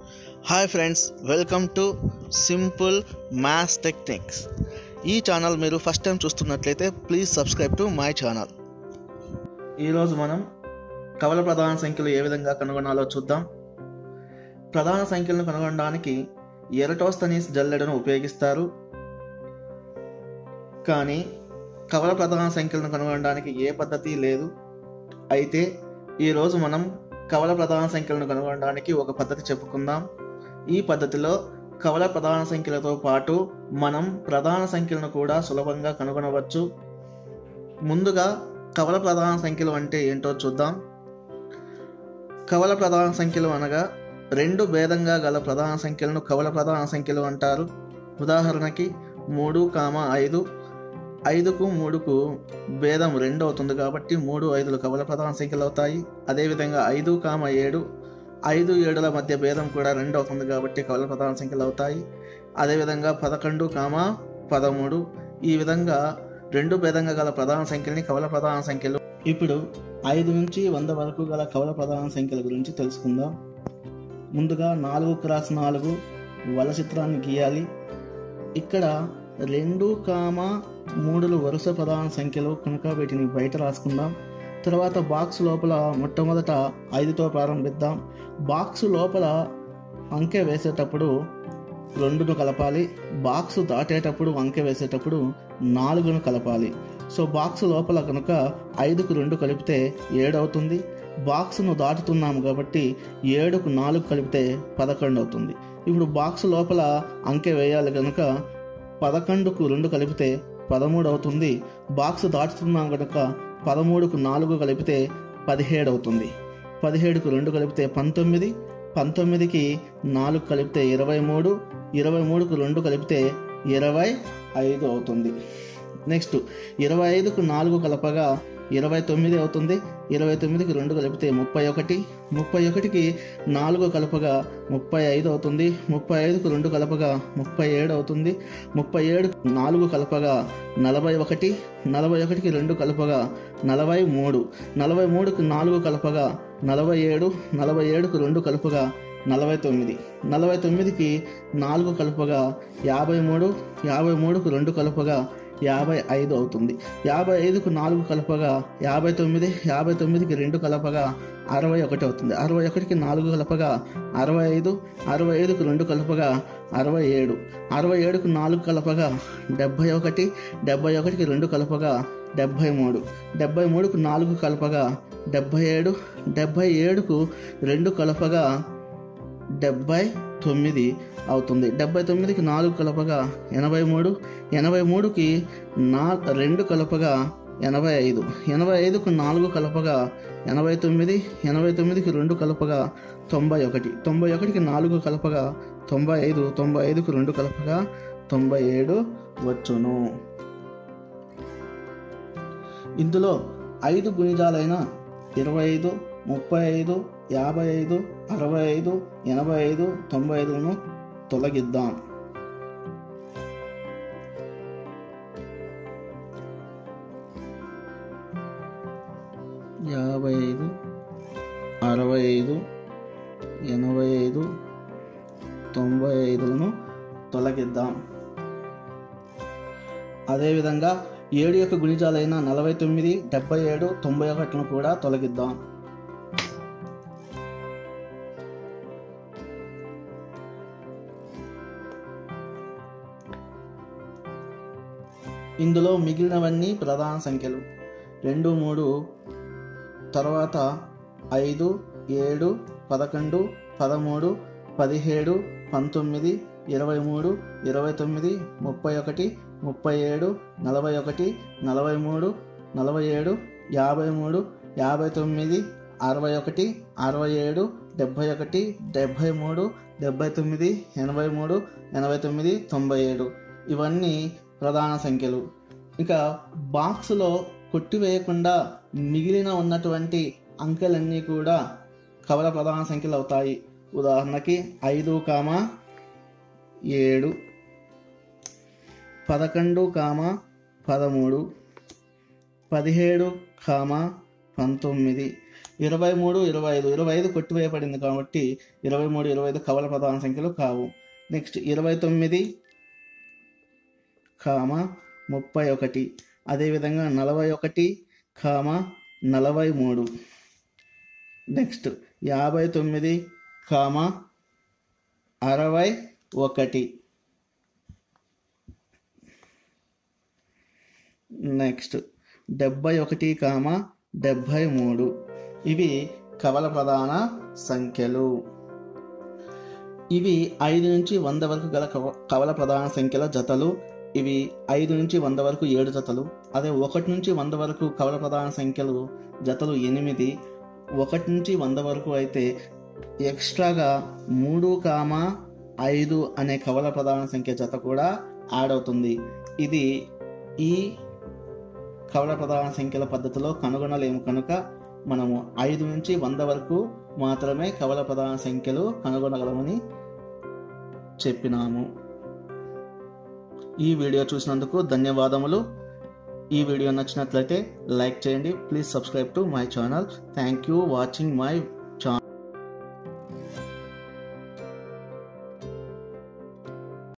hi friends welcome to simple maths techniques ఈ channel మీరు first time చూస్తున్నట్లయితే please subscribe to my channel ఈరోజు మనం కవల ప్రధాన సంఖ్యలు ఏ విధంగా కనుగొనాలో చూద్దాం ప్రధాన సంఖ్యలను కనుగొనడానికి ఎరటోస్తనీస్ జల్లెడను ఉపయోగిస్తారు కానీ కవల ప్రధాన సంఖ్యలను కనుగొనడానికి ఏ పద్ధతి లేదు అయితే ఈరోజు మనం కవల ప్రధాన సంఖ్యలను కనుగొనడానికి ఒక పద్ధతి చెప్పుకుందాం ఈ పద్ధతిలో కవల ప్రధాన సంఖ్యలతో పాటు మనం ప్రధాన సంఖ్యలను కూడా సులభంగా కనుగొనవచ్చు ముందుగా కవల ప్రధాన సంఖ్యలు అంటే ఏంటో చూద్దాం కవల ప్రధాన సంఖ్యలు అనగా రెండు భేదంగా గల ప్రధాన సంఖ్యలను కవల ప్రధాన సంఖ్యలు అంటారు ఉదాహరణకి మూడు కామ ఐదు ఐదుకు మూడుకు భేదం రెండు అవుతుంది కాబట్టి మూడు ఐదులు కవల ప్రధాన సంఖ్యలు అవుతాయి అదేవిధంగా ఐదు కామ ఏడు ఐదు ఏడుల మధ్య భేదం కూడా రెండు అవుతుంది కాబట్టి కవల ప్రధాన సంఖ్యలు అవుతాయి అదేవిధంగా పదకొండు కామ పదమూడు ఈ విధంగా రెండు భేదంగా గల ప్రధాన సంఖ్యల్ని కవల ప్రధాన సంఖ్యలు ఇప్పుడు ఐదు నుంచి వంద వరకు గల కవల ప్రధాన సంఖ్యల గురించి తెలుసుకుందాం ముందుగా నాలుగు క్రాస్ నాలుగు వల చిత్రాన్ని గీయాలి ఇక్కడ రెండు కామ మూడులు వరుస ప్రధాన సంఖ్యలు కనుక వీటిని బయట రాసుకుందాం తర్వాత బాక్స్ లోపల మొట్టమొదట ఐదుతో ప్రారంభిద్దాం బాక్స్ లోపల అంకె వేసేటప్పుడు రెండును కలపాలి బాక్స్ దాటేటప్పుడు అంకె వేసేటప్పుడు నాలుగును కలపాలి సో బాక్స్ లోపల కనుక ఐదుకు రెండు కలిపితే ఏడు అవుతుంది బాక్స్ను దాటుతున్నాము కాబట్టి ఏడుకు నాలుగు కలిపితే పదకొండు అవుతుంది ఇప్పుడు బాక్స్ లోపల అంకె వేయాలి కనుక పదకొండుకు రెండు కలిపితే పదమూడు అవుతుంది బాక్స్ దాటుతున్నాం కనుక పదమూడుకు నాలుగు కలిపితే పదిహేడు అవుతుంది పదిహేడుకు రెండు కలిపితే పంతొమ్మిది పంతొమ్మిదికి నాలుగు కలిపితే ఇరవై మూడు ఇరవై మూడుకు రెండు కలిపితే ఇరవై ఐదు అవుతుంది నెక్స్ట్ ఇరవై ఐదుకు నాలుగు కలపగా ఇరవై తొమ్మిది అవుతుంది ఇరవై తొమ్మిదికి రెండు కలిపితే ముప్పై ఒకటి ముప్పై ఒకటికి నాలుగు కలపగా ముప్పై ఐదు అవుతుంది ముప్పై ఐదుకు రెండు కలపగా ముప్పై ఏడు అవుతుంది ముప్పై ఏడు నాలుగు కలపగా నలభై ఒకటి నలభై ఒకటికి రెండు కలపగా నలభై మూడు నలభై మూడుకు నాలుగు కలపగా నలభై ఏడు నలభై ఏడుకు రెండు కలపగా నలభై తొమ్మిది నలభై తొమ్మిదికి నాలుగు కలపగా యాభై మూడు యాభై మూడుకు రెండు కలపగా యాభై ఐదు అవుతుంది యాభై ఐదుకు నాలుగు కలపగా యాభై తొమ్మిది యాభై తొమ్మిదికి రెండు కలపగా అరవై ఒకటి అవుతుంది అరవై ఒకటికి నాలుగు కలపగా అరవై ఐదు అరవై ఐదుకు రెండు కలపగా అరవై ఏడు అరవై ఏడుకు నాలుగు కలపగా డెబ్భై ఒకటి డెబ్భై ఒకటికి రెండు కలపగా డెబ్భై మూడు డెబ్భై మూడుకు నాలుగు కలపగా డెబ్భై ఏడు డెబ్భై ఏడుకు రెండు కలపగా డెబ్భై తొమ్మిది అవుతుంది డెబ్బై తొమ్మిదికి నాలుగు కలపగా ఎనభై మూడు ఎనభై మూడుకి నా రెండు కలపగా ఎనభై ఐదు ఎనభై ఐదుకు నాలుగు కలపగా ఎనభై తొమ్మిది ఎనభై తొమ్మిదికి రెండు కలపగా తొంభై ఒకటి తొంభై ఒకటికి నాలుగు కలపగా తొంభై ఐదు తొంభై ఐదుకు రెండు కలపగా తొంభై ఏడు వచ్చును ఇందులో ఐదు గుణిజాలైన ఇరవై ఐదు ముప్పై ఐదు యాభై ఐదు అరవై ఐదు ఎనభై ఐదు తొంభై ఐదును తొలగిద్దాం యాభై ఐదు అరవై ఐదు ఎనభై ఐదు తొంభై ఐదులను తొలగిద్దాం అదేవిధంగా ఏడు యొక్క గుణిజాలైన నలభై తొమ్మిది డెబ్బై ఏడు తొంభై ఒకటిను కూడా తొలగిద్దాం ఇందులో మిగిలినవన్నీ ప్రధాన సంఖ్యలు రెండు మూడు తర్వాత ఐదు ఏడు పదకొండు పదమూడు పదిహేడు పంతొమ్మిది ఇరవై మూడు ఇరవై తొమ్మిది ముప్పై ఒకటి ముప్పై ఏడు నలభై ఒకటి నలభై మూడు నలభై ఏడు యాభై మూడు యాభై తొమ్మిది అరవై ఒకటి అరవై ఏడు డెబ్భై ఒకటి డెబ్భై మూడు డెబ్భై తొమ్మిది ఎనభై మూడు ఎనభై తొమ్మిది తొంభై ఏడు ఇవన్నీ ప్రధాన సంఖ్యలు ఇక బాక్స్లో కొట్టివేయకుండా మిగిలిన ఉన్నటువంటి అంకెలన్నీ కూడా కవల ప్రధాన సంఖ్యలు అవుతాయి ఉదాహరణకి ఐదు కామ ఏడు పదకొండు కామ పదమూడు పదిహేడు కామ పంతొమ్మిది ఇరవై మూడు ఇరవై ఐదు ఇరవై ఐదు కొట్టివేయబడింది కాబట్టి ఇరవై మూడు ఇరవై ఐదు కవల ప్రధాన సంఖ్యలు కావు నెక్స్ట్ ఇరవై తొమ్మిది కామ ముప్పై ఒకటి అదేవిధంగా నలభై ఒకటి కామ నలభై మూడు నెక్స్ట్ యాభై తొమ్మిది కామ అరవై ఒకటి నెక్స్ట్ డెబ్బై ఒకటి కామ డెబ్బై మూడు ఇవి కవల ప్రధాన సంఖ్యలు ఇవి ఐదు నుంచి వంద వరకు గల కవ కవల ప్రధాన సంఖ్యల జతలు ఇవి ఐదు నుంచి వంద వరకు ఏడు జతలు అదే ఒకటి నుంచి వంద వరకు కవల ప్రధాన సంఖ్యలు జతలు ఎనిమిది ఒకటి నుంచి వంద వరకు అయితే ఎక్స్ట్రాగా మూడు కామ ఐదు అనే కవల ప్రధాన సంఖ్య జత కూడా యాడ్ అవుతుంది ఇది ఈ కవల ప్రధాన సంఖ్యల పద్ధతిలో కనుగొనలేము కనుక మనము ఐదు నుంచి వంద వరకు మాత్రమే కవల ప్రధాన సంఖ్యలు కనుగొనగలమని చెప్పినాము ఈ వీడియో చూసినందుకు ధన్యవాదములు ఈ వీడియో నచ్చినట్లయితే లైక్ చేయండి please subscribe to my channel thank you watching my